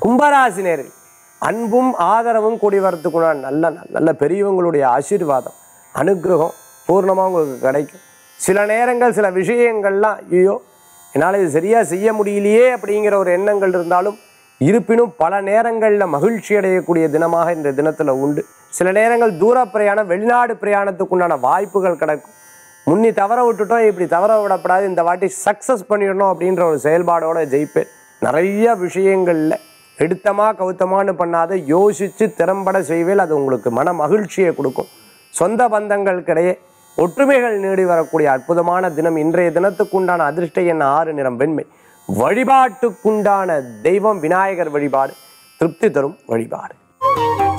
கும்பராசி நேரில் அன்பும் ஆதரவும் கூடி வரத்துக்குள்ள நல்ல நல்ல பெரியவங்களுடைய ஆசீர்வாதம் அனுக்கிரகம் பூர்ணமாக உங்களுக்கு கிடைக்கும் சில நேரங்கள் சில விஷயங்கள்லாம் ஐயோ என்னால் இது சரியாக செய்ய முடியலையே அப்படிங்கிற ஒரு எண்ணங்கள் இருந்தாலும் இருப்பினும் பல நேரங்களில் மகிழ்ச்சி அடையக்கூடிய தினமாக இந்த தினத்தில் உண்டு சில நேரங்கள் தூர பிரயாணம் வெளிநாடு பிரயாணத்துக்குண்டான வாய்ப்புகள் கிடைக்கும் முன்னி தவற விட்டுட்டோம் இப்படி தவற விடப்படாது இந்த வாட்டி சக்ஸஸ் பண்ணிடணும் அப்படின்ற ஒரு செயல்பாடோட ஜெயிப்பேன் நிறைய விஷயங்களில் எடுத்தமா கவுத்தமான்னு பண்ணாத யோசித்து திறம்பட செய்வேல் அது உங்களுக்கு மன மகிழ்ச்சியை கொடுக்கும் சொந்த பந்தங்களுக்கிடையே ஒற்றுமைகள் நீடி வரக்கூடிய அற்புதமான தினம் இன்றைய தினத்துக்குண்டான அதிர்ஷ்ட எண் ஆறு நிறம் வெண்மை வழிபாட்டுக்குண்டான தெய்வம் விநாயகர் வழிபாடு திருப்தி தரும் வழிபாடு